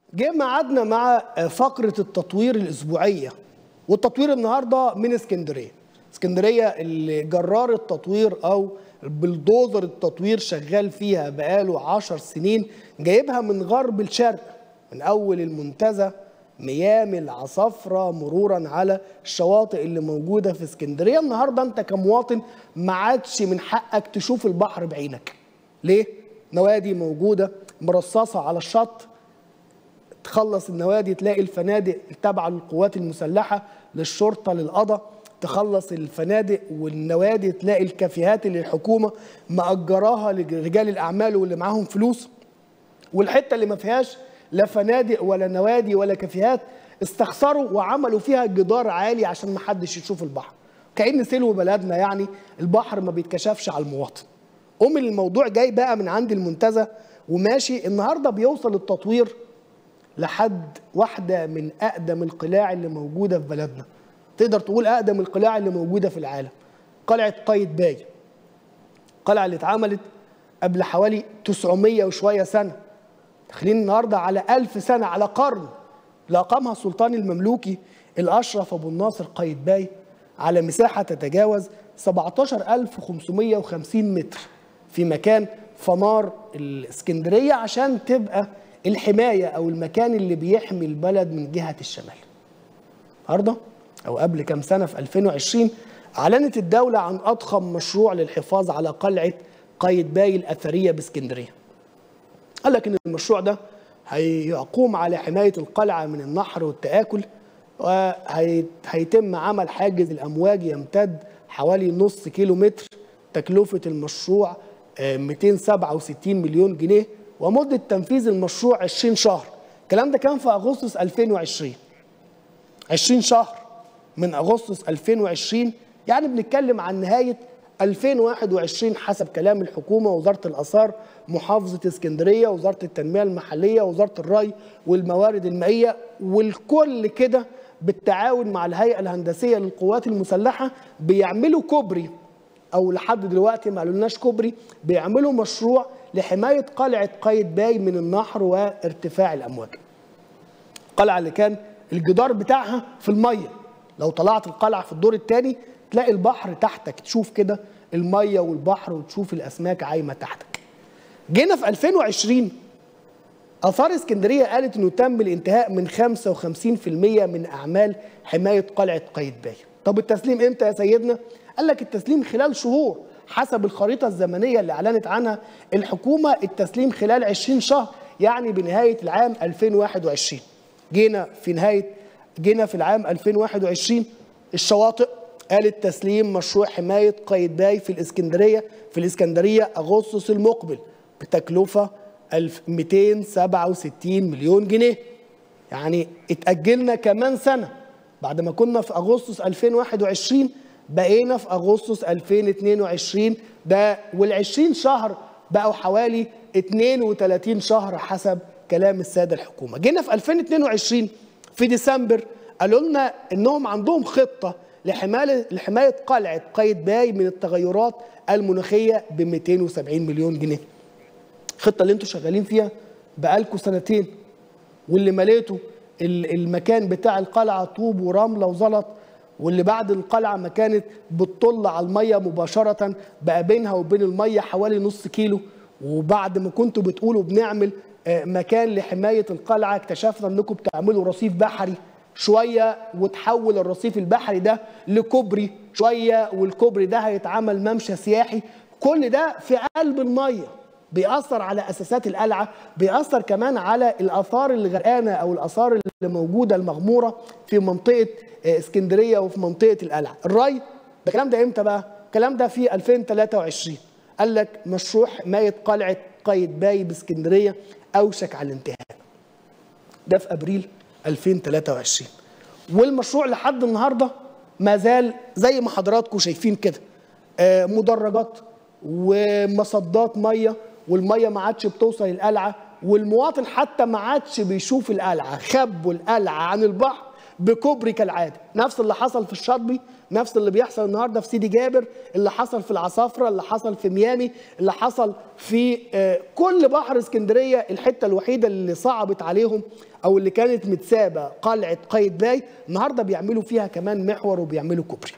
جه ميعادنا مع فقرة التطوير الأسبوعية والتطوير النهاردة من اسكندرية اسكندرية اللي جرار التطوير أو بلدوزر التطوير شغال فيها بقاله عشر سنين جايبها من غرب الشرق من أول المنتزه ميامي العصافرة مرورا على الشواطئ اللي موجودة في اسكندرية النهاردة أنت كمواطن ما عادش من حقك تشوف البحر بعينك ليه؟ نوادي موجودة مرصصة على الشط تخلص النوادي تلاقي الفنادق التابعة للقوات المسلحة للشرطة للقضاء تخلص الفنادق والنوادي تلاقي الكافيهات اللي الحكومة مأجراها لرجال الأعمال واللي معاهم فلوس والحتة اللي ما فيهاش لا فنادق ولا نوادي ولا كافيهات استخسروا وعملوا فيها جدار عالي عشان ما حدش يشوف البحر كأن سلو بلدنا يعني البحر ما بيتكشفش على المواطن قوم الموضوع جاي بقى من عند المنتزه وماشي النهارده بيوصل التطوير لحد واحده من اقدم القلاع اللي موجوده في بلدنا تقدر تقول اقدم القلاع اللي موجوده في العالم قلعه قايتباي القلعه اللي اتعملت قبل حوالي 900 وشويه سنه داخلين النهارده على ألف سنه على قرن لاقامها السلطان المملوكي الاشرف ابو الناصر قايتباي على مساحه تتجاوز 17550 متر في مكان فنار الاسكندريه عشان تبقى الحمايه او المكان اللي بيحمي البلد من جهه الشمال. النهارده او قبل كام سنه في 2020 اعلنت الدوله عن اضخم مشروع للحفاظ على قلعه قايتباي الاثريه باسكندريه. قال لك ان المشروع ده هيقوم على حمايه القلعه من النحر والتاكل وهيتم عمل حاجز الامواج يمتد حوالي نص كيلو متر تكلفه المشروع 267 مليون جنيه ومده تنفيذ المشروع 20 شهر الكلام ده كان في اغسطس 2020 20 شهر من اغسطس 2020 يعني بنتكلم عن نهايه 2021 حسب كلام الحكومه وزاره الاثار محافظه اسكندريه وزاره التنميه المحليه وزاره الري والموارد المائيه والكل كده بالتعاون مع الهيئه الهندسيه للقوات المسلحه بيعملوا كوبري او لحد دلوقتي ما قالولناش كوبري بيعملوا مشروع لحمايه قلعه قايتباي من النهر وارتفاع الامواج. القلعه اللي كان الجدار بتاعها في الميه لو طلعت القلعه في الدور الثاني تلاقي البحر تحتك تشوف كده الميه والبحر وتشوف الاسماك عايمه تحتك. جينا في 2020 اثار اسكندريه قالت انه تم الانتهاء من 55% من اعمال حمايه قلعه قايتباي. طب التسليم امتى يا سيدنا؟ قال لك التسليم خلال شهور حسب الخريطه الزمنيه اللي اعلنت عنها الحكومه التسليم خلال 20 شهر يعني بنهايه العام 2021. جينا في نهايه جينا في العام 2021 الشواطئ قالت تسليم مشروع حمايه قايتباي في الاسكندريه في الاسكندريه اغسطس المقبل بتكلفه 267 مليون جنيه يعني اتأجلنا كمان سنة بعد ما كنا في أغسطس 2021 بقينا في أغسطس 2022 ده وال20 شهر بقوا حوالي 32 شهر حسب كلام السادة الحكومة جينا في 2022 في ديسمبر قالوا لنا إنهم عندهم خطة لحماية لحماية قلعة قايتباي من التغيرات المناخية ب 270 مليون جنيه الخطه اللي انتوا شغالين فيها بقالكم سنتين واللي مليتوا المكان بتاع القلعه طوب ورمله وزلط واللي بعد القلعه ما كانت بتطل على الميه مباشره بقى بينها وبين الميه حوالي نص كيلو وبعد ما كنتوا بتقولوا بنعمل مكان لحمايه القلعه اكتشفنا انكم بتعملوا رصيف بحري شويه وتحول الرصيف البحري ده لكوبري شويه والكوبري ده هيتعمل ممشى سياحي كل ده في قلب الميه بيأثر على أساسات القلعة بيأثر كمان على الآثار اللي غرقانة أو الآثار اللي موجودة المغمورة في منطقة اسكندرية وفي منطقة القلعة الري ده الكلام ده إمتى بقى؟ الكلام ده في 2023 قال لك مشروع حماية قلعة قايتباي باسكندرية أوشك على الانتهاء ده في أبريل 2023 والمشروع لحد النهاردة ما زال زي ما حضراتكم شايفين كده مدرجات ومصدات ميه والميه ما عادش بتوصل القلعه والمواطن حتى ما عادش بيشوف القلعه خبوا القلعه عن البحر بكوبري كالعاده نفس اللي حصل في الشاطبي نفس اللي بيحصل النهارده في سيدي جابر اللي حصل في العصافره اللي حصل في ميامي اللي حصل في آه، كل بحر اسكندريه الحته الوحيده اللي صعبت عليهم او اللي كانت متسابه قلعه قايتباي النهارده بيعملوا فيها كمان محور وبيعملوا كوبري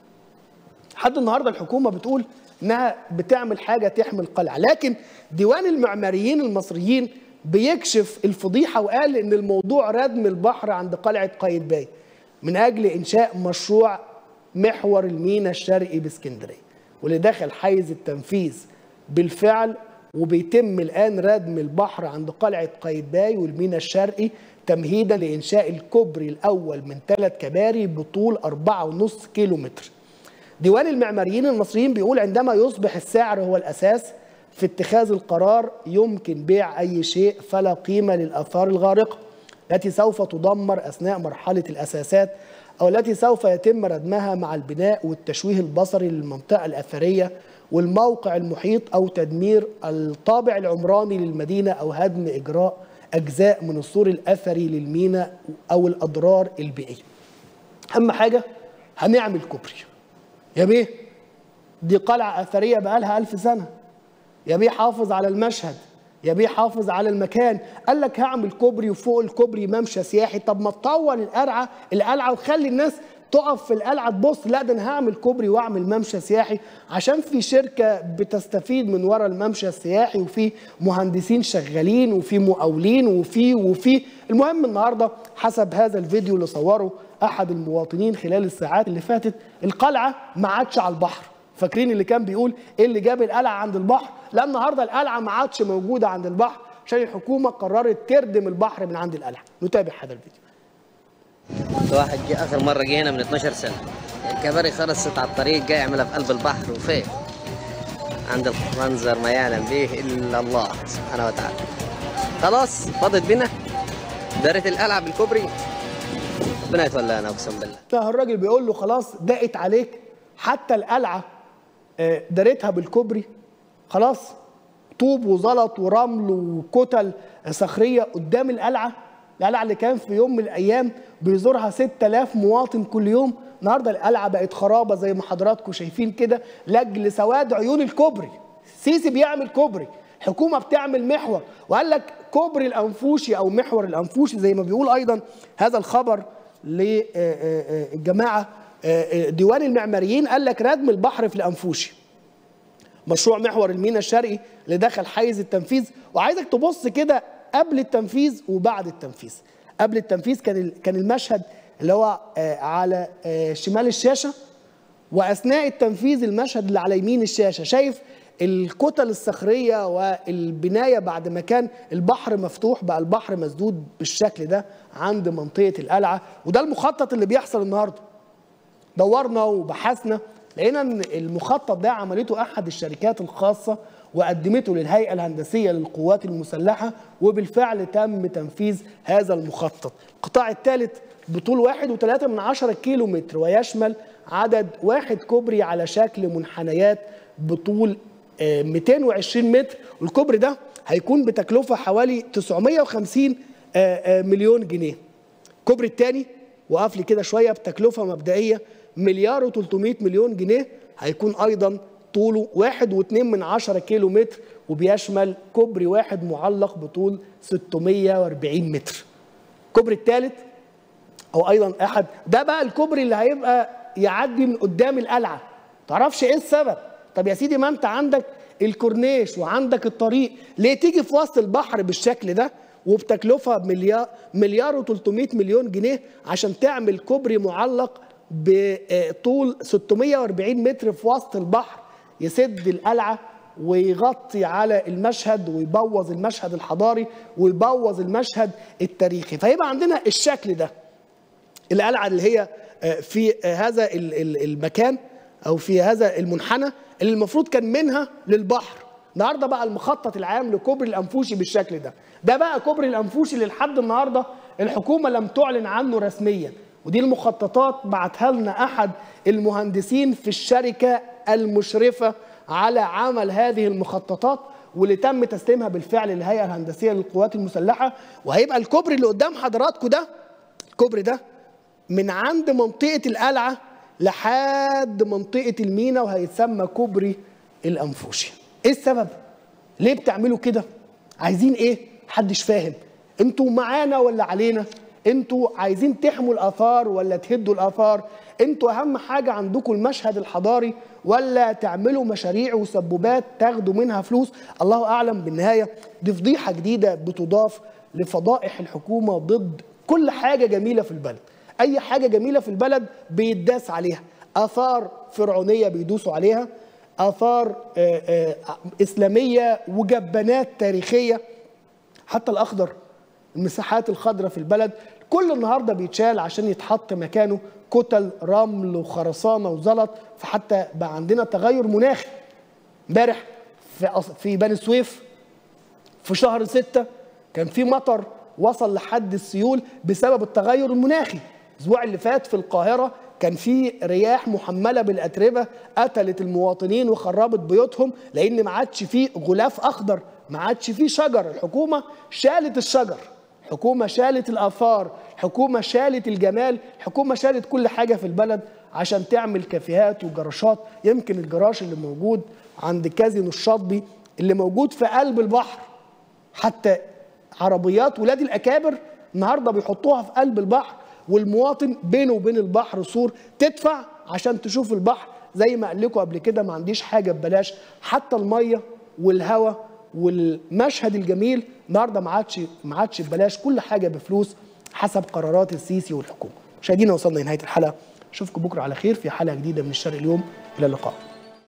لحد النهارده الحكومه بتقول انها بتعمل حاجه تحمي القلعه لكن ديوان المعماريين المصريين بيكشف الفضيحه وقال ان الموضوع ردم البحر عند قلعه قايتباي من اجل انشاء مشروع محور المينا الشرقي باسكندريه واللي دخل حيز التنفيذ بالفعل وبيتم الان ردم البحر عند قلعه قايتباي والمينا الشرقي تمهيدا لانشاء الكوبري الاول من ثلاث كباري بطول 4.5 كيلو متر ديوان المعماريين المصريين بيقول عندما يصبح السعر هو الأساس في اتخاذ القرار يمكن بيع أي شيء فلا قيمة للآثار الغارقة التي سوف تدمر أثناء مرحلة الأساسات أو التي سوف يتم ردمها مع البناء والتشويه البصري للمنطقة الأثرية والموقع المحيط أو تدمير الطابع العمراني للمدينة أو هدم إجراء أجزاء من السور الأثري للميناء أو الأضرار البيئية أهم حاجة هنعمل كوبري يا بيه دي قلعة أثرية بقالها ألف سنة يا بيه حافظ على المشهد يا بيه حافظ على المكان قال لك هعمل كوبري وفوق الكوبري ممشى سياحي طب ما تطول القلعة القلعة وخلي الناس تقف في القلعة تبص لا ده انا هعمل كوبري واعمل ممشى سياحي عشان في شركة بتستفيد من ورا الممشى السياحي وفي مهندسين شغالين وفي مقاولين وفي وفي المهم النهارده حسب هذا الفيديو اللي صوره احد المواطنين خلال الساعات اللي فاتت القلعه ما عادش على البحر فاكرين اللي كان بيقول ايه اللي جاب القلعه عند البحر لا النهارده القلعه ما عادش موجوده عند البحر عشان الحكومه قررت تردم البحر من عند القلعه نتابع هذا الفيديو واحد جاء اخر مره جينا من 12 سنه الكباري خلصت على الطريق جاي يعملها في قلب البحر وفين عند المنظر ما يعلم به الا الله سبحانه وتعالى خلاص فضت بنا دارت القلعه بالكوبري ربنا يتولانا اقسم بالله فالراجل بيقول له خلاص ضاقت عليك حتى القلعه آه، دارتها بالكوبري خلاص طوب وزلط ورمل وكتل صخريه قدام القلعه القلعه اللي كان في يوم من الايام بيزورها 6000 مواطن كل يوم النهارده القلعه بقت خرابه زي ما حضراتكم شايفين كده لاجل سواد عيون الكوبري سيسي بيعمل كوبري حكومه بتعمل محور وقال لك كوبري الانفوشي او محور الانفوشي زي ما بيقول ايضا هذا الخبر للجماعه ديوان المعماريين قال لك ردم البحر في الانفوشي مشروع محور المينا الشرقي اللي دخل حيز التنفيذ وعايزك تبص كده قبل التنفيذ وبعد التنفيذ قبل التنفيذ كان ال- كان المشهد اللي هو آه، على آه، شمال الشاشه واثناء التنفيذ المشهد اللي على يمين الشاشه شايف الكتل الصخريه والبنايه بعد ما كان البحر مفتوح بقى البحر مسدود بالشكل ده عند منطقه القلعه وده المخطط اللي بيحصل النهارده دورنا وبحثنا لقينا ان المخطط ده عملته احد الشركات الخاصه وقدمته للهيئه الهندسيه للقوات المسلحه وبالفعل تم تنفيذ هذا المخطط. القطاع الثالث بطول واحد وثلاثة من عشرة كيلو متر ويشمل عدد واحد كوبري على شكل منحنيات بطول آه، 220 متر والكوبري ده هيكون بتكلفه حوالي 950 آه، آه، مليون جنيه. الكوبري الثاني وقف لي كده شويه بتكلفه مبدئيه مليار و300 مليون جنيه هيكون ايضا طوله واحد واتنين من عشرة كيلو متر وبيشمل كوبري واحد معلق بطول 640 متر الكوبري الثالث او ايضا احد ده بقى الكوبري اللي هيبقى يعدي من قدام القلعه تعرفش ايه السبب طب يا سيدي ما انت عندك الكورنيش وعندك الطريق ليه تيجي في وسط البحر بالشكل ده وبتكلفه مليار مليار و300 مليون جنيه عشان تعمل كوبري معلق بطول 640 متر في وسط البحر يسد القلعه ويغطي على المشهد ويبوظ المشهد الحضاري ويبوظ المشهد التاريخي فيبقى عندنا الشكل ده القلعه اللي هي في هذا ال- ال- المكان او في هذا المنحنى اللي المفروض كان منها للبحر النهارده بقى المخطط العام لكوبري الانفوشي بالشكل ده ده بقى كوبري الانفوشي اللي لحد النهارده الحكومه لم تعلن عنه رسميا ودي المخططات بعتها لنا احد المهندسين في الشركه المشرفه على عمل هذه المخططات واللي تم تسليمها بالفعل للهيئه الهندسيه للقوات المسلحه وهيبقى الكوبري اللي قدام حضراتكم ده الكوبري ده من عند منطقه القلعه لحد منطقه المينا وهيتسمى كوبري الانفوشي ايه السبب ليه بتعملوا كده عايزين ايه محدش فاهم انتوا معانا ولا علينا انتوا عايزين تحموا الاثار ولا تهدوا الاثار انتوا اهم حاجه عندكم المشهد الحضاري ولا تعملوا مشاريع وسبوبات تاخدوا منها فلوس الله اعلم بالنهايه دي فضيحه جديده بتضاف لفضائح الحكومه ضد كل حاجه جميله في البلد اي حاجه جميله في البلد بيتداس عليها اثار فرعونيه بيدوسوا عليها اثار آه، آه، اسلاميه وجبانات تاريخيه حتى الاخضر المساحات الخضراء في البلد كل النهارده بيتشال عشان يتحط مكانه كتل رمل وخرسانه وزلط فحتى بقى عندنا تغير مناخي امبارح في أص- في بني سويف في شهر ستة كان في مطر وصل لحد السيول بسبب التغير المناخي الاسبوع اللي فات في القاهرة كان في رياح محملة بالأتربة قتلت المواطنين وخربت بيوتهم لأن ما عادش فيه غلاف أخضر ما عادش فيه شجر الحكومة شالت الشجر الحكومة شالت الآثار الحكومة شالت الجمال الحكومة شالت كل حاجة في البلد عشان تعمل كافيهات وجراشات يمكن الجراش اللي موجود عند كازينو الشاطبي اللي موجود في قلب البحر حتى عربيات ولاد الاكابر النهارده بيحطوها في قلب البحر والمواطن بينه وبين البحر سور تدفع عشان تشوف البحر زي ما قال لكم قبل كده ما عنديش حاجه ببلاش حتى الميه والهواء والمشهد الجميل النهارده ما عادش ما عادش ببلاش كل حاجه بفلوس حسب قرارات السيسي والحكومه مشاهدينا وصلنا لنهايه الحلقه اشوفكم بكره على خير في حلقه جديده من الشرق اليوم الى اللقاء